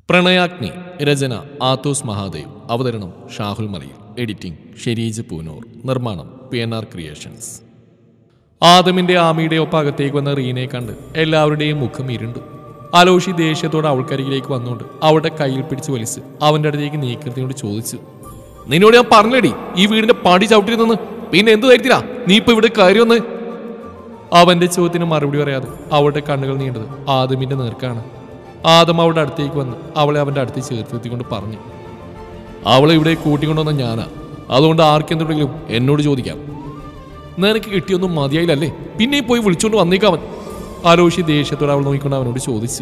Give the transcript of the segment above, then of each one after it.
പ്രണയാഗ്നി രചന ആത്തോസ് മഹാദേവ് അവതരണം ഷാഹുൽ മലയിൽ എഡിറ്റിംഗ് ഷെരീജ് പൂനൂർ നിർമ്മാണം പി എൻ ആർ ക്രിയേഷൻസ് ആദമിന്റെ ആമിയുടെ ഒപ്പം അകത്തേക്ക് വന്ന റീനെ കണ്ട് എല്ലാവരുടെയും മുഖം ഇരുണ്ടു അലോഷി ദേഷ്യത്തോടെ അവൾക്കരികിലേക്ക് വന്നുകൊണ്ട് അവളുടെ കയ്യിൽ പിടിച്ച് വലിച്ച് അവന്റെ അടുത്തേക്ക് നീക്കൃതിയോട് ചോദിച്ചു നിന്നോട് ഞാൻ പറഞ്ഞടി ഈ വീടിന്റെ പടി ചവിട്ടിരുന്നെന്ന് പിന്നെ എന്ത് തരത്തിലാ നീ ഇപ്പൊ ഇവിടെ കയറി വന്ന് അവന്റെ ചോദ്യത്തിന് മറുപടി പറയാതെ അവളുടെ കണ്ണുകൾ നീണ്ടത് ആദമിന്റെ നേർക്കാണ് ആദം അവളുടെ അടുത്തേക്ക് വന്ന് അവളെ അവന്റെ അടുത്ത് ചേർത്ത് നിർത്തിക്കൊണ്ട് പറഞ്ഞു അവളെ ഇവിടെ കൂട്ടിക്കൊണ്ടുവന്ന ഞാനാ അതുകൊണ്ട് ആർക്കെന്തുണ്ടെങ്കിലും എന്നോട് ചോദിക്കാം നിനക്ക് കിട്ടിയൊന്നും മതിയായില്ലല്ലേ പിന്നെയും പോയി വിളിച്ചുകൊണ്ട് വന്നേക്കാവൻ ആലോചി ദേഷ്യത്തോടെ അവൾ നോക്കിക്കൊണ്ട് അവനോട് ചോദിച്ചു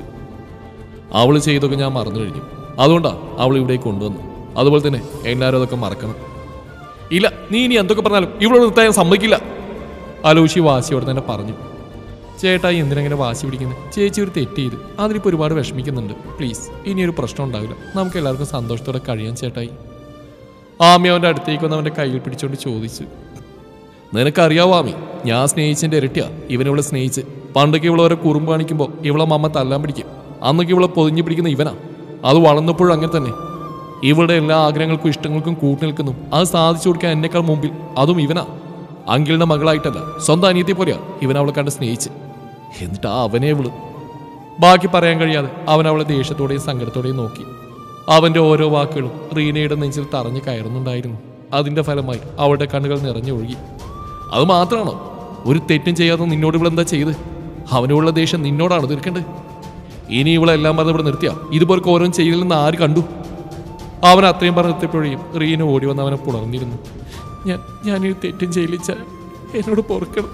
അവൾ ചെയ്തൊക്കെ ഞാൻ മറന്നു കഴിഞ്ഞു അതുകൊണ്ടാ അവൾ ഇവിടെ കൊണ്ടുവന്നു അതുപോലെ തന്നെ എല്ലാവരും അതൊക്കെ മറക്കണം ഇല്ല നീ ഇനി എന്തൊക്കെ പറഞ്ഞാലും ഇവിടെ നിർത്താൻ ഞാൻ സമ്മതിക്കില്ല അലോഷി വാശിയോടെ തന്നെ പറഞ്ഞു ചേട്ടായി എന്തിനങ്ങനെ വാശി പിടിക്കുന്നത് ചേച്ചി ഒരു തെറ്റ് ചെയ്ത് അതിലിപ്പോൾ ഒരുപാട് വിഷമിക്കുന്നുണ്ട് പ്ലീസ് ഇനി ഒരു പ്രശ്നം ഉണ്ടാവില്ല നമുക്ക് എല്ലാവർക്കും സന്തോഷത്തോടെ കഴിയാൻ ചേട്ടായി ആമി അവൻ്റെ അടുത്തേക്ക് വന്ന് അവൻ്റെ കയ്യിൽ പിടിച്ചുകൊണ്ട് ചോദിച്ചു നിനക്കറിയാവോ ആമി ഞാൻ സ്നേഹിച്ചതിൻ്റെ ഇരട്ടിയാ ഇവനിവളെ സ്നേഹിച്ച് പണ്ടൊക്കെ ഇവളെ ഓരോ കുറുമ്പ് കാണിക്കുമ്പോൾ ഇവളെ മമ്മ തല്ലാൻ പിടിക്കും അന്നൊക്കെ ഇവളെ പൊതിഞ്ഞു പിടിക്കുന്ന ഇവനാ അത് വളർന്നപ്പോഴും അങ്ങനെ തന്നെ ഇവളുടെ എല്ലാ ആഗ്രഹങ്ങൾക്കും ഇഷ്ടങ്ങൾക്കും കൂട്ടി നിൽക്കുന്നു അത് സാധിച്ചു കൊടുക്കാൻ എന്നെക്കാൾ മുമ്പിൽ അതും ഇവനാ അങ്കിളിന്റെ മകളായിട്ടല്ല സ്വന്തം അനിയത്തെ പോലെയാ ഇവൻ അവളെ കണ്ട് സ്നേഹിച്ച് എന്നിട്ട് ആ അവനെ ഇവള് ബാക്കി പറയാൻ കഴിയാതെ അവൻ അവളെ ദേഷ്യത്തോടെയും സങ്കടത്തോടെയും നോക്കി അവന്റെ ഓരോ വാക്കുകളും റീനയുടെ നെഞ്ചിൽ തറഞ്ഞു കയറുന്നുണ്ടായിരുന്നു അതിന്റെ ഫലമായി അവളുടെ കണ്ണുകൾ നിറഞ്ഞൊഴുകി അത് മാത്രമാണോ ഒരു തെറ്റും ചെയ്യാതെ നിന്നോട് ഇവളെന്താ ചെയ്ത് അവനോടുള്ള ദേഷ്യം നിന്നോടാണ് തീർക്കേണ്ടത് ഇനി ഇവളെല്ലാം പറഞ്ഞ് ഇവിടെ നിർത്തിയ ഇതുപോലൊക്കെ ഓരോന്നും ചെയ്തില്ലെന്ന് ആര് കണ്ടു അവൻ അത്രയും പറഞ്ഞപ്പോഴേയും റീന ഓടി വന്ന് അവനെ പുണർന്നിരുന്നു ഞാൻ ഞാനൊരു തെറ്റും ചെയ്യിച്ച എന്നോട് പൊറുക്കണം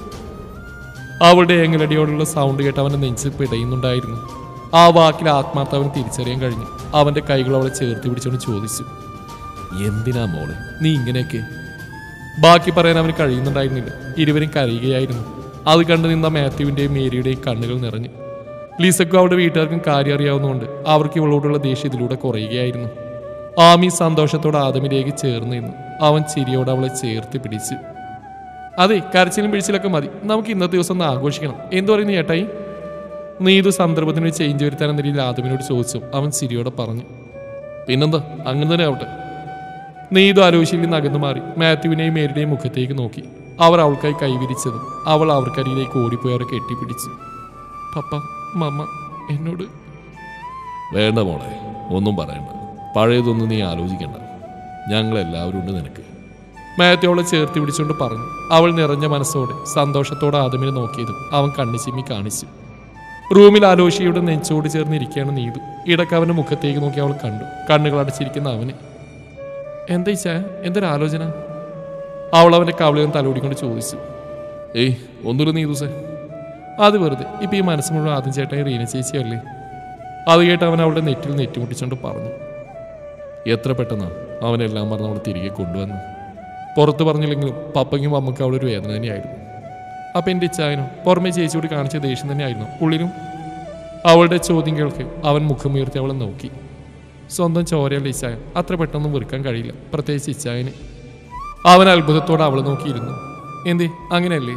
അവളുടെ എങ്ങലടിയോടുള്ള സൗണ്ട് കേട്ട് അവന്റെ നെഞ്ചിൽ പിടയുന്നുണ്ടായിരുന്നു ആ വാക്കിൽ ആത്മാർത്ഥ അവന് തിരിച്ചറിയാൻ കഴിഞ്ഞു അവന്റെ കൈകൾ അവളെ ചേർത്ത് പിടിച്ചുകൊണ്ട് ചോദിച്ചു എന്തിനാ മോളെ നീ ഇങ്ങനെയൊക്കെ ബാക്കി പറയാൻ അവന് കഴിയുന്നുണ്ടായിരുന്നില്ല ഇരുവരും കരയുകയായിരുന്നു അത് കണ്ടു നിന്ന മാത്യുവിന്റെയും മേരിയുടെയും കണ്ണുകൾ നിറഞ്ഞു ലീസക്കും അവളുടെ വീട്ടുകാർക്കും കാര്യം അറിയാവുന്നതുകൊണ്ട് അവർക്ക് ഇവളോടുള്ള ദേഷ്യം ഇതിലൂടെ കുറയുകയായിരുന്നു ആമി സന്തോഷത്തോടെ ആദമിലേക്ക് ചേർന്ന് നിന്നു അവൻ ചിരിയോടെ അവളെ ചേർത്ത് പിടിച്ചു അതെ കരച്ചിലും പിടിച്ചിലൊക്കെ മതി നമുക്ക് ഇന്നത്തെ ദിവസം ഒന്ന് ആഘോഷിക്കണം എന്തു പറയുന്നു ചേട്ടായി നീതു സന്ദർഭത്തിന് ഒരു ചേഞ്ച് വരുത്താൻ എന്ന രീതിയിൽ ആദമിനോട് ചോദിച്ചു അവൻ ചിരിയോടെ പറഞ്ഞു പിന്നെന്താ അങ്ങനെ തന്നെ ആവട്ടെ നീതു ആലോചിച്ചിൽ നിന്ന് അകന്നു മാറി മാത്യുവിനെയും മേരിയുടെയും മുഖത്തേക്ക് നോക്കി അവർ അവൾക്കായി കൈവിരിച്ചതും അവൾ അവർക്കരിയിലേക്ക് ഓടിപ്പോയി അവരെ കെട്ടിപ്പിടിച്ചു പപ്പ മമ്മ എന്നോട് വേണ്ട മോളെ ഒന്നും പറയണ്ട പഴയതൊന്നും നീ ആലോചിക്കണ്ട ഞങ്ങളെല്ലാവരും ഉണ്ട് നിനക്ക് മാത്യു അവളെ ചേർത്ത് പിടിച്ചുകൊണ്ട് പറഞ്ഞു അവൾ നിറഞ്ഞ മനസ്സോടെ സന്തോഷത്തോടെ ആദമിനെ നോക്കിയതും അവൻ കണ്ണു ചിമ്മി കാണിച്ചു റൂമിൽ ആലോഷിയുടെ നെഞ്ചോട് ചേർന്നിരിക്കുകയാണ് നീതു ഇടയ്ക്ക് അവന്റെ മുഖത്തേക്ക് നോക്കി അവൾ കണ്ടു കണ്ണുകൾ അടച്ചിരിക്കുന്ന അവനെ എന്താ ചാ എന്തൊരു ആലോചന അവൾ അവന്റെ കവളിയും തലോടിക്കൊണ്ട് ചോദിച്ചു ഏയ് ഒന്നുമില്ല നീതു സേ അത് വെറുതെ ഇപ്പൊ ഈ മനസ്സ് മുഴുവൻ ആദ്യം ചേട്ടായി റീന ചേച്ചിയല്ലേ അത് കേട്ട് അവൻ അവളുടെ നെറ്റിൽ നെറ്റുമുട്ടിച്ചുകൊണ്ട് പറഞ്ഞു എത്ര പെട്ടെന്നാണ് അവനെല്ലാം പറഞ്ഞ് അവൾ തിരികെ കൊണ്ടുവന്നു പുറത്ത് പറഞ്ഞില്ലെങ്കിലും പപ്പയ്ക്കും അമ്മയ്ക്കും അവളൊരു വേദന തന്നെയായിരുന്നു അപ്പം എൻ്റെ ഇച്ചായനോ പുറമെ ചേച്ചിയോട് കാണിച്ച ദേഷ്യം തന്നെയായിരുന്നു ഉള്ളിലും അവളുടെ ചോദ്യം കേൾക്ക് അവൻ മുഖമുയർത്തി അവളെ നോക്കി സ്വന്തം ചോരയുള്ള ഇച്ചായൻ അത്ര പെട്ടെന്ന് വെറുക്കാൻ കഴിയില്ല പ്രത്യേകിച്ച് ഇച്ചായന് അവൻ അത്ഭുതത്തോടെ അവളെ നോക്കിയിരുന്നു എന്തേ അങ്ങനെയല്ലേ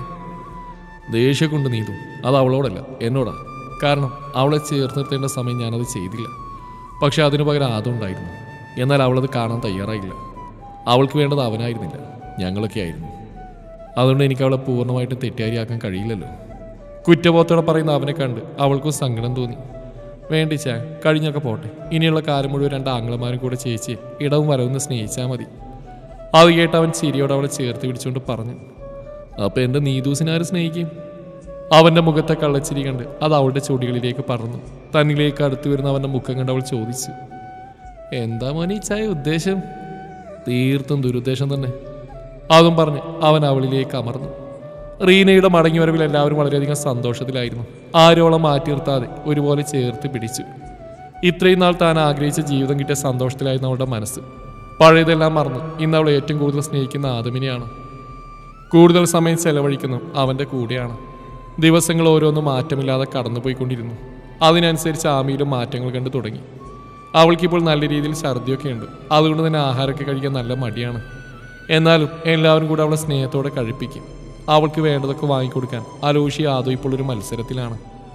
ദേഷ്യം കൊണ്ട് നീതു അത് അവളോടല്ല എന്നോടാ കാരണം അവളെ ചേർത്ത് നിർത്തേണ്ട സമയം ഞാനത് ചെയ്തില്ല പക്ഷെ അതിനു പകരം ആദമുണ്ടായിരുന്നു എന്നാൽ അവളത് കാണാൻ തയ്യാറായില്ല അവൾക്ക് വേണ്ടത് അവനായിരുന്നില്ല ഞങ്ങളൊക്കെ ആയിരുന്നു അതുകൊണ്ട് എനിക്ക് അവളെ പൂർണ്ണമായിട്ട് തെറ്റുകാരിയാക്കാൻ കഴിയില്ലല്ലോ കുറ്റബോധത്തോടെ പറയുന്ന അവനെ കണ്ട് അവൾക്കും സങ്കടം തോന്നി വേണ്ടിച്ച കഴിഞ്ഞൊക്കെ പോട്ടെ ഇനിയുള്ള കാലം മുഴുവൻ രണ്ട് ആംഗ്ലമാരും കൂടെ ചേച്ചി ഇടവും വരവും സ്നേഹിച്ചാൽ മതി അത് കേട്ട് അവൻ ചിരിയോടെ അവളെ ചേർത്ത് പിടിച്ചുകൊണ്ട് പറഞ്ഞു അപ്പൊ എന്റെ നീതൂസിനെ ആര് സ്നേഹിക്കും അവന്റെ മുഖത്തെ കള്ളച്ചിരി കണ്ട് അത് അവളുടെ ചുടികളിലേക്ക് പറന്നു തന്നിലേക്ക് അടുത്തു വരുന്ന അവന്റെ മുഖം കണ്ട് അവൾ ചോദിച്ചു എന്താ മോനി ചായ ഉദ്ദേശം തീർത്തും ദുരുദ്ദേശം തന്നെ അതും പറഞ്ഞ് അവൻ അവളിലേക്ക് അമർന്നു റീനയുടെ മടങ്ങി വരവിൽ എല്ലാവരും വളരെയധികം സന്തോഷത്തിലായിരുന്നു ആരോളം മാറ്റി നിർത്താതെ ഒരുപോലെ ചേർത്ത് പിടിച്ചു ഇത്രയും നാൾ താൻ ആഗ്രഹിച്ച ജീവിതം കിട്ടിയ സന്തോഷത്തിലായിരുന്നു അവളുടെ മനസ്സ് പഴയതെല്ലാം മറന്ന് ഇന്ന് അവൾ ഏറ്റവും കൂടുതൽ സ്നേഹിക്കുന്ന ആദമിനെയാണ് കൂടുതൽ സമയം ചെലവഴിക്കുന്നു അവൻ്റെ കൂടെയാണ് ദിവസങ്ങൾ ഓരോന്നും മാറ്റമില്ലാതെ കടന്നുപോയിക്കൊണ്ടിരുന്നു അതിനനുസരിച്ച് ആമിയിലും മാറ്റങ്ങൾ കണ്ടു തുടങ്ങി അവൾക്കിപ്പോൾ നല്ല രീതിയിൽ ഛർദിയൊക്കെ ഉണ്ട് അതുകൊണ്ട് തന്നെ ആഹാരമൊക്കെ കഴിക്കാൻ നല്ല മടിയാണ് എന്നാലും എല്ലാവരും കൂടെ അവളെ സ്നേഹത്തോടെ കഴിപ്പിക്കും അവൾക്ക് വേണ്ടതൊക്കെ വാങ്ങിക്കൊടുക്കാൻ അലോഷി ആദോ ഇപ്പോൾ ഒരു മത്സരത്തിലാണ്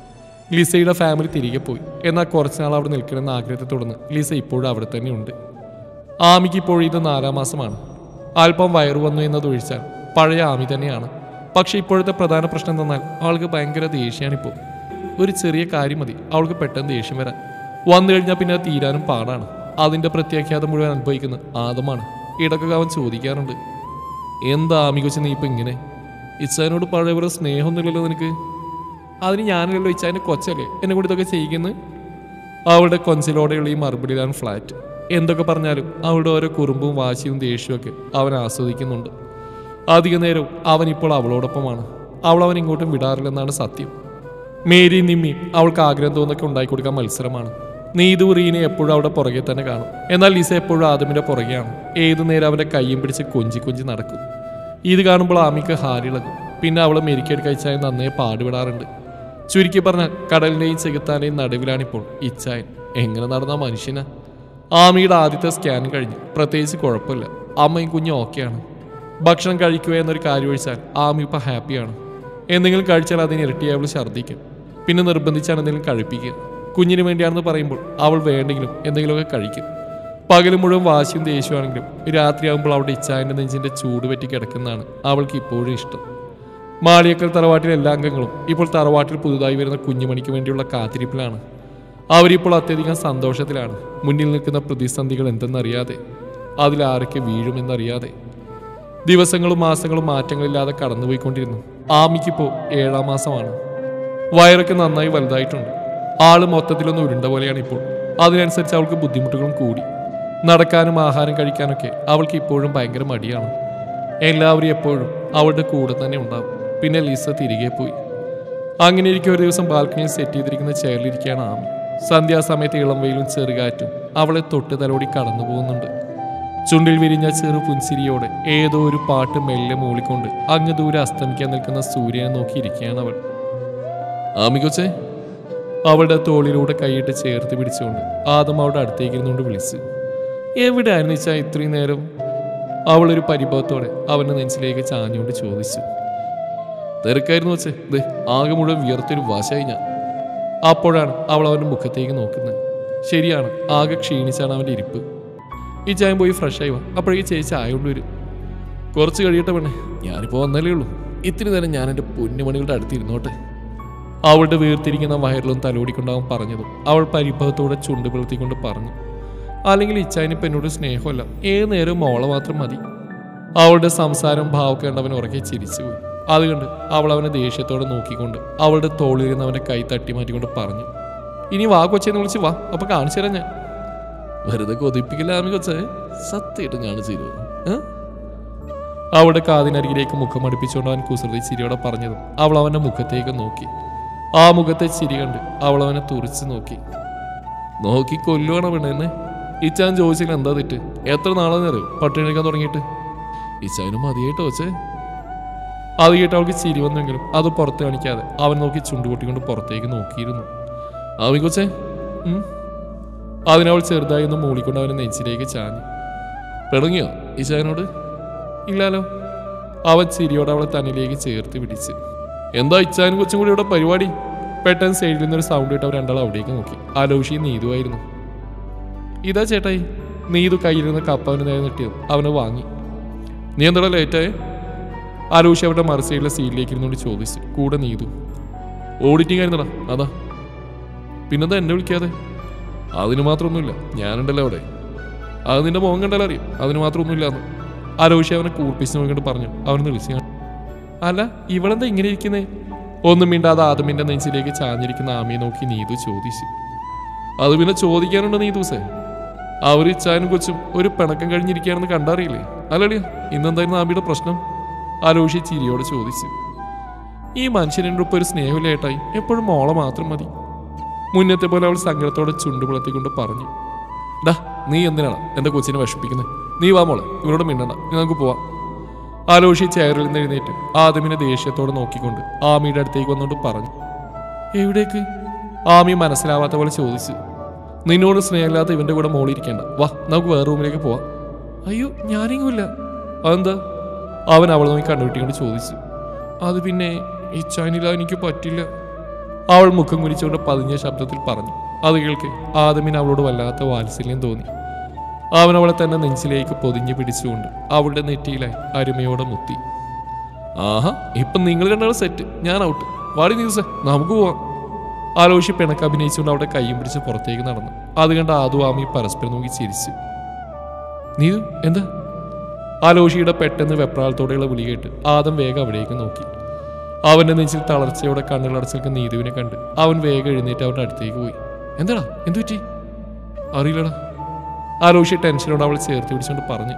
ലിസയുടെ ഫാമിലി തിരികെ പോയി എന്നാൽ കുറച്ചുനാൾ അവിടെ നിൽക്കണമെന്ന ആഗ്രഹത്തെ തുടർന്ന് ലിസ ഇപ്പോഴും അവിടെ തന്നെയുണ്ട് ആമിക്ക് ഇപ്പോഴും ഇത് നാലാം മാസമാണ് അല്പം വയറു വന്നു എന്നതൊഴിച്ചാൽ പഴയ ആമി തന്നെയാണ് പക്ഷെ ഇപ്പോഴത്തെ പ്രധാന പ്രശ്നം തന്നാൽ അവൾക്ക് ഭയങ്കര ദേഷ്യമാണിപ്പോൾ ഒരു ചെറിയ കാര്യം മതി അവൾക്ക് പെട്ടെന്ന് ദേഷ്യം വരാൻ വന്നു കഴിഞ്ഞാൽ പിന്നെ അത് തീരാനും പാടാണ് അതിന്റെ പ്രത്യാഖ്യാതം മുഴുവൻ അനുഭവിക്കുന്ന ആദമാണ് ഇടക്കൊക്കെ അവൻ ചോദിക്കാറുണ്ട് എന്താ ആമി കൊച്ചു നീ ഇപ്പം ഇങ്ങനെ ഇച്ചാനോട് പഴയ പോലെ സ്നേഹമൊന്നുമില്ലല്ലോ നിനക്ക് അതിന് ഞാനല്ലല്ലോ ഇച്ചാൻ്റെ കൊച്ചല്ലേ എന്നെ കൂടി ഇതൊക്കെ ചെയ്യുന്നത് അവളുടെ കൊഞ്ചലോടെയുള്ള ഈ മറുപടിയിലാണ് ഫ്ലാറ്റ് എന്തൊക്കെ പറഞ്ഞാലും അവളുടെ ഓരോ കുറുമ്പും വാശിയും ദേഷ്യവും ഒക്കെ അവൻ ആസ്വദിക്കുന്നുണ്ട് അധിക നേരവും അവൻ ഇപ്പോൾ അവളോടൊപ്പമാണ് അവൾ അവൻ ഇങ്ങോട്ടും വിടാറില്ലെന്നാണ് സത്യം മേരി നിമ്മിയും അവൾക്ക് ആഗ്രഹം തോന്നൊക്കെ ഉണ്ടായിക്കൊടുക്കാൻ മത്സരമാണ് നീതു റീനെ എപ്പോഴും അവിടെ പുറകെ തന്നെ കാണും എന്നാൽ ലിസ എപ്പോഴും ആദമിന്റെ പുറകെയാണ് ഏതു നേരം അവന്റെ കയ്യും പിടിച്ച് കൊഞ്ചി കൊഞ്ചി നടക്കും ഇത് കാണുമ്പോൾ ആമിക്ക് ഹാരിളകും പിന്നെ അവൾ മെരിക്കെടുക്കയച്ചായി നന്നേ പാടുപെടാറുണ്ട് ചുരുക്കി പറഞ്ഞാൽ കടലിന്റെയും ചെകുത്താന്റെയും നടുവിലാണിപ്പോൾ ഇച്ചായൻ എങ്ങനെ നടന്ന മനുഷ്യനാ ആമിയുടെ ആദ്യത്തെ സ്കാൻ കഴിഞ്ഞു പ്രത്യേകിച്ച് കുഴപ്പമില്ല അമ്മയും കുഞ്ഞും ഓക്കെയാണ് ഭക്ഷണം കഴിക്കുക എന്നൊരു കാര്യം ഒഴിച്ചാൽ ആമി ഇപ്പം ഹാപ്പിയാണ് എന്തെങ്കിലും കഴിച്ചാൽ അതിന് ഇരട്ടിയായി അവൾ ഛർദ്ദിക്കും പിന്നെ നിർബന്ധിച്ചാണ് എന്തെങ്കിലും കഴിപ്പിക്കുക കുഞ്ഞിന് വേണ്ടിയാണെന്ന് പറയുമ്പോൾ അവൾ വേണ്ടെങ്കിലും എന്തെങ്കിലുമൊക്കെ കഴിക്കും പകൽ മുഴുവൻ വാശിയും ദേഷ്യമാണെങ്കിലും രാത്രിയാകുമ്പോൾ അവളുടെ ഇച്ചായൻ്റെ നെഞ്ചിൻ്റെ ചൂട് പറ്റി കിടക്കുന്നതാണ് അവൾക്ക് ഇപ്പോഴും ഇഷ്ടം മാളിയക്കൽ തറവാട്ടിലെ എല്ലാ അംഗങ്ങളും ഇപ്പോൾ തറവാട്ടിൽ പുതുതായി വരുന്ന കുഞ്ഞുമണിക്ക് വേണ്ടിയുള്ള കാത്തിരിപ്പിലാണ് അവരിപ്പോൾ അത്യധികം സന്തോഷത്തിലാണ് മുന്നിൽ നിൽക്കുന്ന പ്രതിസന്ധികൾ എന്തെന്നറിയാതെ അതിലാരൊക്കെ വീഴുമെന്നറിയാതെ ദിവസങ്ങളും മാസങ്ങളും മാറ്റങ്ങളില്ലാതെ കടന്നുപോയിക്കൊണ്ടിരുന്നു ആമിക്കിപ്പോൾ ഏഴാം മാസമാണ് വയറൊക്കെ നന്നായി വലുതായിട്ടുണ്ട് ആള് മൊത്തത്തിലൊന്ന് ഉരുണ്ട പോലെയാണ് ഇപ്പോൾ അതിനനുസരിച്ച് അവൾക്ക് ബുദ്ധിമുട്ടുകളും കൂടി നടക്കാനും ആഹാരം കഴിക്കാനൊക്കെ അവൾക്ക് ഇപ്പോഴും ഭയങ്കര മടിയാണ് എല്ലാവരും എപ്പോഴും അവളുടെ കൂടെ തന്നെ ഉണ്ടാവും പിന്നെ ലിസ തിരികെ പോയി അങ്ങനെ ഇരിക്കും ഒരു ദിവസം ബാൽക്കണിയിൽ സെറ്റ് ചെയ്തിരിക്കുന്ന ചെയറിലിരിക്കുകയാണ് ആമി സന്ധ്യാസമയത്ത് ഇളം വെയിലും ചെറുകാറ്റും അവളെ തൊട്ട് തലോടി കടന്നു പോകുന്നുണ്ട് ചുണ്ടിൽ വിരിഞ്ഞ ചെറു പുൻസിരിയോടെ ഏതോ ഒരു പാട്ട് മെല്ലെ മൂളിക്കൊണ്ട് അങ്ങ് ദൂരെ അസ്തമിക്കാൻ നിൽക്കുന്ന സൂര്യനെ നോക്കിയിരിക്കുകയാണ് അവൾ ആമികൊച്ചേ അവളുടെ തോളിലൂടെ കൈയിട്ട് ചേർത്ത് പിടിച്ചുകൊണ്ട് ആദം അവളുടെ അടുത്തേക്ക് ഇരുന്നുകൊണ്ട് വിളിച്ചു എവിടെയായിരുന്നു വെച്ചാൽ ഇത്രയും നേരം അവളൊരു പരിഭവത്തോടെ അവന്റെ നെഞ്ചിലേക്ക് ചാഞ്ഞുകൊണ്ട് ചോദിച്ചു തിരക്കായിരുന്നു വെച്ചേ ദേ ആകെ മുഴുവൻ വിയർത്തൊരു വാശായി ഞാൻ അപ്പോഴാണ് അവൾ അവന്റെ മുഖത്തേക്ക് നോക്കുന്നത് ശരിയാണ് ആകെ ക്ഷീണിച്ചാണ് അവന്റെ ഇരിപ്പ് ഈ ചായം പോയി ഫ്രഷ് ആയി വാ അപ്പോഴേക്ക് ചേച്ചി ചായ കൊണ്ടുവരും കുറച്ച് കഴിയട്ടെ പെണ്ണേ ഞാനിപ്പോൾ വന്നല്ലേ ഉള്ളൂ ഇത്തിരി നേരം ഞാൻ എൻ്റെ പൊന്നുമണികളുടെ അടുത്തിരുന്നോട്ടെ അവളുടെ വീർത്തിരിക്കുന്ന വയറിലും തലോടിക്കൊണ്ടാവും പറഞ്ഞതും അവൾ പരിഭവത്തോടെ ചുണ്ട് പിളർത്തിക്കൊണ്ട് പറഞ്ഞു അല്ലെങ്കിൽ ഇച്ചായനിപ്പം എന്നോട് സ്നേഹമല്ല ഏത് നേരവും മോളെ മാത്രം മതി അവളുടെ സംസാരം ഭാവമൊക്കെ കണ്ടവൻ ഉറക്കെ ചിരിച്ചുപോയി അതുകൊണ്ട് അവൾ അവനെ ദേഷ്യത്തോടെ നോക്കിക്കൊണ്ട് അവളുടെ തോളിലിരുന്ന് അവന്റെ കൈ തട്ടി മാറ്റിക്കൊണ്ട് പറഞ്ഞു ഇനി വാ കൊച്ചെന്ന് വിളിച്ച് വാ അപ്പൊ കാണിച്ചു തരാം ഞാൻ വെറുതെ കൊതിപ്പിക്കില്ല ആമി കൊച്ചേ സത്യമായിട്ട് കാണിച്ചു തരുമോ ഏ? അവളുടെ കാതിനരികിലേക്ക് മുഖം അടുപ്പിച്ചുകൊണ്ട് അവൻ കുസൃതി ചിരിയോടെ പറഞ്ഞതും അവൾ അവന്റെ മുഖത്തേക്ക് നോക്കി ആ മുഖത്തെ ചിരി കണ്ട് അവൾ അവനെ തുറിച്ചു നോക്കി നോക്കി കൊല്ലുവാണ് പെണ്ണെന്നെ ഇച്ചാൻ ചോദിച്ചില്ല എന്താ തെറ്റ് എത്ര നാളെന്ന് അറിയും പട്ടിണി എടുക്കാൻ തുടങ്ങിയിട്ട് ഇച്ചാനും മതിയായിട്ട് വെച്ചേ അത് കേട്ട് അവൾക്ക് ചിരി വന്നെങ്കിലും അത് പുറത്ത് കാണിക്കാതെ അവൻ നോക്കി ചുണ്ടുപൊട്ടിക്കൊണ്ട് പുറത്തേക്ക് നോക്കിയിരുന്നു ആമി കൊച്ചേ ഉം. അതിനവൾ ചെറുതായി ഒന്ന് മൂളിക്കൊണ്ട് അവനെ നെഞ്ചിലേക്ക് ചാഞ്ഞു പിടങ്ങിയോ ഇച്ചായനോട് ഇല്ലാലോ അവൻ ചിരിയോടെ അവളെ തന്നിലേക്ക് ചേർത്ത് പിടിച്ച് എന്താ ഇച്ചാനും കൊച്ചും കൂടി ഇവിടെ പരിപാടി പെട്ടെന്ന് സൈഡിൽ നിന്നൊരു സൗണ്ട് ഇട്ട് അവർ രണ്ടാളും അവിടേക്ക് നോക്കി ആലോഷി നീതുവായിരുന്നു ഇതാ ചേട്ടായി നീതു കയ്യിലിരുന്ന കപ്പ അവന് നേരെ നീട്ടിയത് അവന് വാങ്ങി നീ എന്താ ലേറ്റായേ ആലോഷി അവരുടെ മറു സൈഡിലെ സീറ്റിലേക്ക് ഇരുന്നുകൊണ്ട് ചോദിച്ചു കൂടെ നീതു ഓഡിറ്റിംഗ് ആയിരുന്നടാ അതാ പിന്നെന്താ എന്നെ വിളിക്കാതെ അതിന് മാത്രമൊന്നുമില്ല ഞാനുണ്ടല്ലോ അവിടെ അത് നിന്റെ മുഖം കണ്ടാലും അറിയും അതിന് മാത്രമൊന്നുമില്ല എന്ന് ആലോഷി അവനെ കൂർപ്പിച്ച് നോക്കിയിട്ട് പറഞ്ഞു അവനെ വിളിച്ചു അല്ല ഇവളെന്താ ഇങ്ങനെ ഇരിക്കുന്നേ ഒന്നും മിണ്ടാതെ ആദമിന്റെ നെഞ്ചിലേക്ക് ചാഞ്ഞിരിക്കുന്ന ആമിയെ നോക്കി നീതു ചോദിച്ചു അത് പിന്നെ ചോദിക്കാനുണ്ട് നീതൂസേ അവർ ഇച്ചാനും കൊച്ചും ഒരു പിണക്കം കഴിഞ്ഞിരിക്കുകയാണെന്ന് കണ്ടറിയില്ലേ അല്ലടിയ ഇന്നെന്തായിരുന്നു ആമിയുടെ പ്രശ്നം ആലോഷി ചിരിയോടെ ചോദിച്ചു ഈ മനുഷ്യനെൻ്റെ ഒപ്പം ഒരു സ്നേഹമില്ല ഏട്ടായി എപ്പോഴും മോളെ മാത്രം മതി മുന്നത്തെ പോലെ അവൾ സങ്കടത്തോടെ ചുണ്ടു പുളത്തിക്കൊണ്ട് പറഞ്ഞു ഡാ നീ എന്തിനാണ് എൻ്റെ കൊച്ചിനെ വിഷമിപ്പിക്കുന്നത് നീ വാ മോളെ ഇവരോട് മിണ്ടണ്ട ഇനി നമുക്ക് പോവാം ആലോഷി ചെയറിൽ നിന്ന് എഴുന്നേറ്റ് ആദമിനെ ദേഷ്യത്തോടെ നോക്കിക്കൊണ്ട് ആമിയുടെ അടുത്തേക്ക് വന്നുകൊണ്ട് പറഞ്ഞു എവിടേക്ക് ആമി മനസ്സിലാവാത്ത പോലെ ചോദിച്ചു നിന്നോട് സ്നേഹമില്ലാത്ത ഇവന്റെ കൂടെ മോളിരിക്കേണ്ട വാ നമുക്ക് വേറെ റൂമിലേക്ക് പോവാം അയ്യോ ഞാനെങ്ങുമില്ല അതെന്താ അവൻ അവളെ നോക്കി കണ്ടുപിട്ടിക്കൊണ്ട് ചോദിച്ചു അത് പിന്നെ ഈ ചൈനില എനിക്ക് പറ്റില്ല അവൾ മുഖം കുനിച്ചുകൊണ്ട് പതിഞ്ഞ ശബ്ദത്തിൽ പറഞ്ഞു അത് കേൾക്ക് ആദമിന് അവളോട് വല്ലാത്ത വാത്സല്യം തോന്നി അവൻ അവളെ തന്നെ നെഞ്ചിലേക്ക് പൊതിഞ്ഞു പിടിച്ചുകൊണ്ട് അവളുടെ നെറ്റിയിലായി അരുമയോടെ മുത്തി ആഹാ ഇപ്പൊ നിങ്ങൾ രണ്ടാളും സെറ്റ് ഞാൻ ഔട്ട് വാടി ദിവസം നമുക്ക് പോവാം ആലോചി പിണക്ക് അഭിനയിച്ചുകൊണ്ട് അവിടെ കയ്യും പിടിച്ച് പുറത്തേക്ക് നടന്നു അത് കണ്ട് ആദുവാമി പരസ്പരം നോക്കി ചിരിച്ചു നീതു എന്താ ആലോഷിയുടെ പെട്ടെന്ന് വെപ്രാളത്തോടെയുള്ള വിളി കേട്ട് ആദം വേഗം അവിടേക്ക് നോക്കി അവന്റെ നെഞ്ചിൽ തളർച്ചയോടെ കണ്ണുകളടച്ചു നിൽക്കുന്ന നീതുവിനെ കണ്ട് അവൻ വേഗം എഴുന്നേറ്റ് അവരുടെ അടുത്തേക്ക് പോയി എന്താടാ എന്തു പറ്റി അറിയില്ലടാ ആലോഷി ടെൻഷനോട് അവൾ ചേർത്ത് പിടിച്ചുകൊണ്ട് പറഞ്ഞു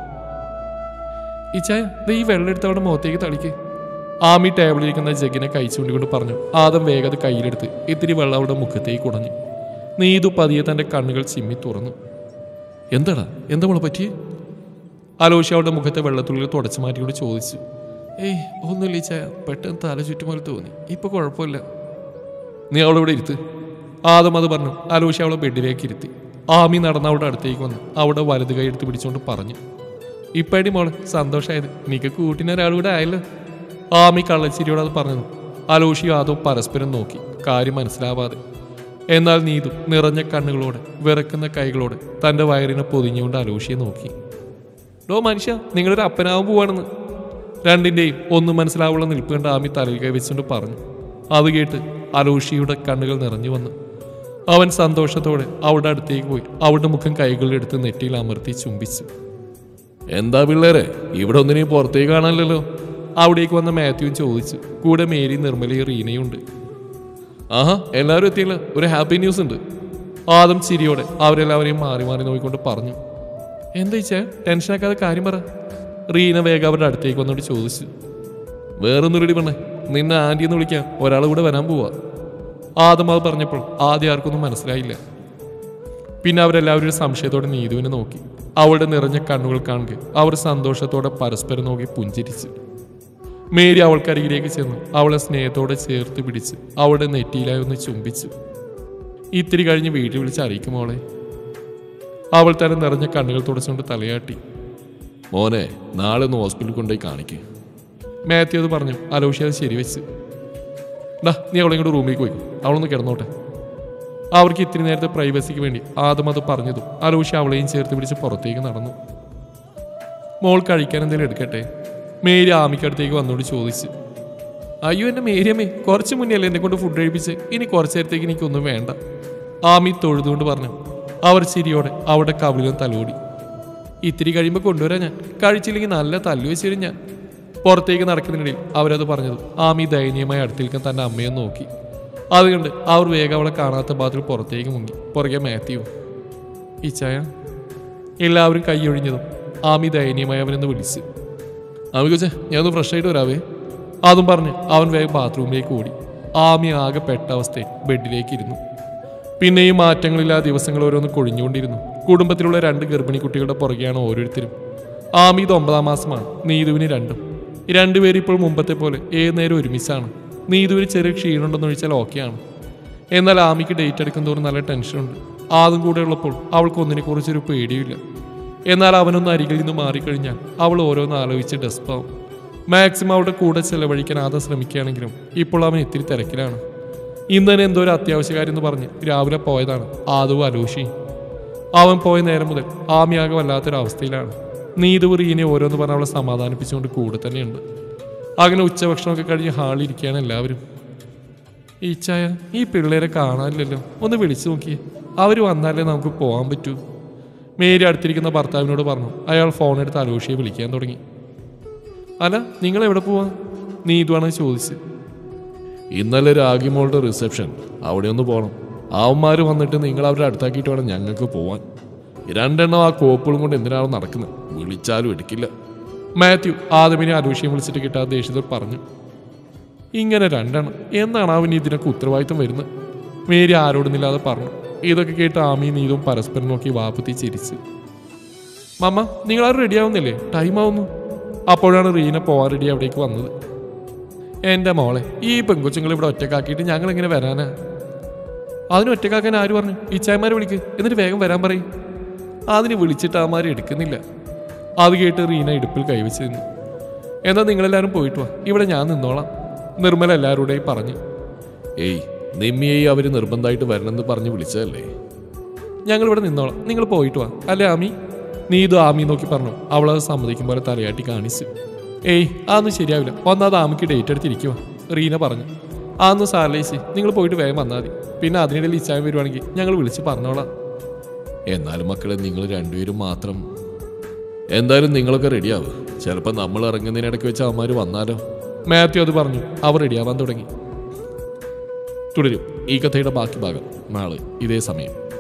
ഇച്ചായ ദേ ഈ വെള്ളം എടുത്ത് അവിടെ മുഖത്തേക്ക് തളിക്ക് ആമി ടേബിളിലിരിക്കുന്ന ജഗിനെ കൈ ചൂണ്ടിക്കൊണ്ട് പറഞ്ഞു ആദം വേഗം അത് കയ്യിലെടുത്ത് ഇത്തിരി വെള്ളം അവിടെ മുഖത്തേക്ക് കുടഞ്ഞു നീതു പതിയെ തന്റെ കണ്ണുകൾ ചിമ്മി തുറന്നു എന്താടാ എന്താ മോളെ പറ്റിയേ ആലോഷി അവളുടെ മുഖത്തെ വെള്ളത്തുള്ളിൽ തുടച്ചു മാറ്റിക്കൊണ്ട് ചോദിച്ചു ഏയ് ഒന്നുമില്ല ചായ പെട്ടെന്ന് തല ചുറ്റുപോലെ തോന്നി ഇപ്പൊ കുഴപ്പമില്ല നീ അവളെ ഇവിടെ ഇരുത്ത് ആദം അത് പറഞ്ഞു ആലോഷി അവളെ ബെഡിലേക്ക് ഇരുത്തി ആമി നടന്ന് അവളുടെ അടുത്തേക്ക് വന്ന് അവിടെ വലത് കൈ എടുത്ത് പിടിച്ചുകൊണ്ട് പറഞ്ഞു ഇപ്പടി മോളെ സന്തോഷമായത് നിനക്ക് കൂട്ടിന് ഒരാൾ കൂടെ ആയല്ലോ ആമി കള്ളച്ചിരിയോട് അത് പറഞ്ഞു അലോഷി ആദവും പരസ്പരം നോക്കി കാര്യം മനസ്സിലാവാതെ എന്നാൽ നീതു നിറഞ്ഞ കണ്ണുകളോടെ വിറക്കുന്ന കൈകളോടെ തന്റെ വയറിനെ പൊതിഞ്ഞുകൊണ്ട് അലോഷിയെ നോക്കി ഡോ മനുഷ്യ നിങ്ങളൊരു അപ്പനാവും പോവാണെന്ന് രണ്ടിന്റെയും ഒന്നും മനസ്സിലാവുള്ള നിൽപ്പ് കണ്ട് ആമി തലയിൽ കൈവച്ചുകൊണ്ട് പറഞ്ഞു അത് കേട്ട് അലോഷിയുടെ കണ്ണുകൾ നിറഞ്ഞു വന്നു അവൻ സന്തോഷത്തോടെ അവളുടെ അടുത്തേക്ക് പോയി അവളുടെ മുഖം കൈകളിലെടുത്ത് നെറ്റിയിൽ അമർത്തി ചുംബിച്ചു എന്താ പിള്ളേരെ ഇവിടെ ഒന്നിനെയും പുറത്തേക്ക് കാണാനല്ലോ അവിടേക്ക് വന്ന മാത്യുവും ചോദിച്ചു കൂടെ മേരി നിർമ്മലയും റീനയും ഉണ്ട് ആഹാ എല്ലാവരും എത്തിയില്ല ഒരു ഹാപ്പി ന്യൂസ് ഉണ്ട് ആദം ചിരിയോടെ അവരെല്ലാവരെയും മാറി മാറി നോക്കിക്കൊണ്ട് പറഞ്ഞു എന്താ ചേ ടെൻഷനാക്കാതെ കാര്യം പറ റീന വേഗം അവരുടെ അടുത്തേക്ക് വന്നോട് ചോദിച്ചു വേറൊന്നും റെഡി പെണ്ണേ നിന്നെ ആൻറ്റി എന്ന് വിളിക്കാൻ ഒരാൾ കൂടെ വരാൻ പോവാ ആദം അത് പറഞ്ഞപ്പോൾ ആദ്യം ആർക്കൊന്നും മനസ്സിലായില്ല പിന്നെ അവരെല്ലാവരും ഒരു സംശയത്തോടെ നീതുവിനെ നോക്കി അവളുടെ നിറഞ്ഞ കണ്ണുകൾ കാണുക അവർ സന്തോഷത്തോടെ പരസ്പരം നോക്കി പുഞ്ചിരിച്ചു മേരി അവൾക്കരികിലേക്ക് ചെന്നു അവളെ സ്നേഹത്തോടെ ചേർത്ത് പിടിച്ച് അവളുടെ നെറ്റിയിലായി ഒന്ന് ചുംബിച്ചു ഇത്തിരി കഴിഞ്ഞ് വീട്ടിൽ വിളിച്ച് അറിയിക്കും അവളെ അവൾ തന്നെ നിറഞ്ഞ കണ്ണുകൾ തുടച്ചുകൊണ്ട് തലയാട്ടി മോനെ നാളെ ഒന്ന് ഹോസ്പിറ്റലിൽ കൊണ്ടുപോയി കാണിക്ക് മാത്യു അത് പറഞ്ഞു അലോഷി അത് ശരിവെച്ച് ഡാ നീ അവളെ ഇങ്ങോട്ട് റൂമിലേക്ക് പോയി അവളൊന്ന് കിടന്നോട്ടെ അവർക്ക് ഇത്തിരി നേരത്തെ പ്രൈവസിക്ക് വേണ്ടി ആദ്യം അത് പറഞ്ഞതും അലോഷി അവളെയും ചേർത്ത് പിടിച്ച് പുറത്തേക്ക് നടന്നു മോൾ കഴിക്കാൻ എന്തെങ്കിലും എടുക്കട്ടെ മേരി ആമിക്കടുത്തേക്ക് വന്നോട് ചോദിച്ചു അയ്യോ എന്റെ മേരിയമ്മേ കുറച്ച് മുന്നേ അല്ലേ എന്നെ കൊണ്ട് ഫുഡ് കഴിപ്പിച്ച് ഇനി കുറച്ച് നേരത്തേക്ക് എനിക്കൊന്നും വേണ്ട ആമി തൊഴുതുകൊണ്ട് പറഞ്ഞു അവർ ചിരിയോടെ അവിടെ കവിളിലും തലോടി ഇത്തിരി കഴിയുമ്പോൾ കൊണ്ടുവരാൻ ഞാൻ കഴിച്ചില്ലെങ്കിൽ നല്ല തല്ലു വെച്ച് തരും ഞാൻ പുറത്തേക്ക് നടക്കുന്നതിനിടയിൽ അവരത് പറഞ്ഞത് ആമി ദയനീയമായി അടുത്ത് നിൽക്കാൻ തന്റെ അമ്മയെ നോക്കി അതുകൊണ്ട് അവർ വേഗം അവളെ കാണാത്ത ഭാഗത്തിൽ പുറത്തേക്ക് മുങ്ങി പുറകെ മാത്യു ഇച്ചായ എല്ലാവരും കൈയൊഴിഞ്ഞതും ആമി ദയനീയമായി അവനെന്ന് വിളിച്ചു ആമി കൊച്ചെ ഞാനൊന്ന് ഫ്രഷ് ആയിട്ട് വരാവേ അതും പറഞ്ഞ് അവൻ വേഗം ബാത്റൂമിലേക്ക് ഓടി ആമി ആകെ പെട്ട അവസ്ഥയിൽ ബെഡിലേക്ക് ഇരുന്നു പിന്നെയും മാറ്റങ്ങളില്ലാ ദിവസങ്ങൾ ഓരോന്ന് കൊഴിഞ്ഞുകൊണ്ടിരുന്നു കുടുംബത്തിലുള്ള രണ്ട് ഗർഭിണി കുട്ടികളുടെ പുറകെയാണ് ഓരോരുത്തരും ആമി ഇത് ഒമ്പതാം മാസമാണ് നീതുവിന് രണ്ടും രണ്ടുപേരും ഇപ്പോൾ മുമ്പത്തെ പോലെ ഏത് നേരം ഒരുമിച്ചാണ് നീതുവിന് ചെറിയ ക്ഷീണമുണ്ടെന്ന് ഒഴിച്ചാൽ ഓക്കെയാണ് എന്നാൽ ആമിക്ക് ഡേറ്റ് എടുക്കും തോറും നല്ല ടെൻഷനുണ്ട് ആദ്യം കൂടെ ഉള്ളപ്പോൾ അവൾക്ക് ഒന്നിനെക്കുറിച്ചൊരു പേടിയില്ല എന്നാൽ അവനൊന്ന് അരികിൽ നിന്ന് മാറിക്കഴിഞ്ഞാൽ അവൾ ഓരോന്ന് ആലോചിച്ച് ഡെസ്പാവും മാക്സിമം അവളുടെ കൂടെ ചെലവഴിക്കാൻ ആദ്യം ശ്രമിക്കുകയാണെങ്കിലും ഇപ്പോൾ അവൻ ഇത്തിരി തിരക്കിലാണ് ഇന്ന് തന്നെ എന്തോ ഒരു അത്യാവശ്യ കാര്യം എന്ന് പറഞ്ഞ് രാവിലെ പോയതാണ് ആദവും അലോഷി അവൻ പോയ നേരം മുതൽ ആമിയാകെ വല്ലാത്തൊരവസ്ഥയിലാണ് നീതു റീനെ ഓരോന്ന് പറഞ്ഞ് അവളെ സമാധാനിപ്പിച്ചുകൊണ്ട് കൂടെ തന്നെയുണ്ട് അങ്ങനെ ഉച്ചഭക്ഷണമൊക്കെ കഴിഞ്ഞ് ഹാളിൽ ഇരിക്കുകയാണ് എല്ലാവരും ഈ ചായ ഈ പിള്ളേരെ കാണാനില്ലല്ലോ ഒന്ന് വിളിച്ചു നോക്കിയേ അവർ വന്നാലേ നമുക്ക് പോകാൻ പറ്റൂ മേരി അടുത്തിരിക്കുന്ന ഭർത്താവിനോട് പറഞ്ഞു അയാൾ ഫോൺ എടുത്ത് അലോഷിയെ വിളിക്കാൻ തുടങ്ങി അല്ല നിങ്ങൾ എവിടെ പോവാ നീ ഇതുവാണ് ചോദിച്ച് ഇന്നലെ രാഗിമോളുടെ റിസപ്ഷൻ അവിടെ ഒന്ന് പോകണം അവന്മാർ വന്നിട്ട് നിങ്ങൾ അവരുടെ അടുത്താക്കിയിട്ട് വേണം ഞങ്ങൾക്ക് പോവാൻ രണ്ടെണ്ണം ആ കോപ്പുകളും കൊണ്ട് എന്തിനാണ് നടക്കുന്നത് വിളിച്ചാലും എടുക്കില്ല മാത്യു ആദമിനെ അലോഷിയെ വിളിച്ചിട്ട് കിട്ടാതെ ദേഷ്യത്തിൽ പറഞ്ഞു ഇങ്ങനെ രണ്ടെണ്ണം എന്നാണ് അവൻ ഇതിനൊക്കെ ഉത്തരവാദിത്തം വരുന്നത് മേരി ആരോടുന്നില്ലാതെ പറഞ്ഞു ഇതൊക്കെ കേട്ട് ആമി നീതും പരസ്പരം നോക്കി വാപ്പത്തി ചിരിച്ച് മമ്മ നിങ്ങൾ ആരും റെഡി ആവുന്നില്ലേ ടൈം ആവുന്നു അപ്പോഴാണ് റീന പോവാൻ റെഡി അവിടേക്ക് വന്നത് എൻ്റെ മോളെ ഈ പെങ്കൊച്ചുങ്ങൾ ഇവിടെ ഒറ്റക്കാക്കിയിട്ട് ഞങ്ങൾ എങ്ങനെ വരാനാ അതിന് ഒറ്റക്കാക്കാൻ ആര് പറഞ്ഞു ഇച്ചായമാരെ വിളിക്ക് എന്നിട്ട് വേഗം വരാൻ പറയും അതിന് വിളിച്ചിട്ട് ആമാരെ എടുക്കുന്നില്ല അത് കേട്ട് റീന ഇടുപ്പിൽ കൈവച്ച് നിന്നു എന്നാൽ നിങ്ങളെല്ലാവരും പോയിട്ട് വാ ഇവിടെ ഞാൻ നിന്നോളാം നിർമ്മല എല്ലാവരുടെയും പറഞ്ഞു ഏയ് നിമ്മിയെയും അവർ നിർബന്ധമായിട്ട് വരണമെന്ന് പറഞ്ഞ് വിളിച്ചതല്ലേ ഞങ്ങൾ ഇവിടെ നിന്നോളാം നിങ്ങൾ പോയിട്ട് വാ അല്ലേ ആമി നീ ഇത് ആമി നോക്കി പറഞ്ഞു അവളത് സമ്മതിക്കും പോലെ തലയാട്ടി കാണിച്ചു ഏയ് അതൊന്നും ശരിയാവില്ല ഒന്നാമത് ആമിക്ക് ഡേറ്റ് എടുത്തിരിക്കുവാ റീന പറഞ്ഞു അതൊന്നും സാരലേച്ചി നിങ്ങൾ പോയിട്ട് വേഗം വന്നാൽ മതി പിന്നെ അതിനിടയിൽ ഇച്ചായം വരുവാണെങ്കിൽ ഞങ്ങൾ വിളിച്ച് പറഞ്ഞോളാം എന്നാലും മക്കളെ നിങ്ങൾ രണ്ടുപേരും മാത്രം എന്തായാലും നിങ്ങളൊക്കെ റെഡിയാവും ചിലപ്പോൾ നമ്മൾ ഇറങ്ങുന്നതിനിടയ്ക്ക് വെച്ച് അവന്മാർ വന്നാലോ മാത്യു അത് പറഞ്ഞു അവർ റെഡിയാവാൻ തുടങ്ങി തുടരും ഈ കഥയുടെ ബാക്കി ഭാഗം നാളെ ഇതേ സമയം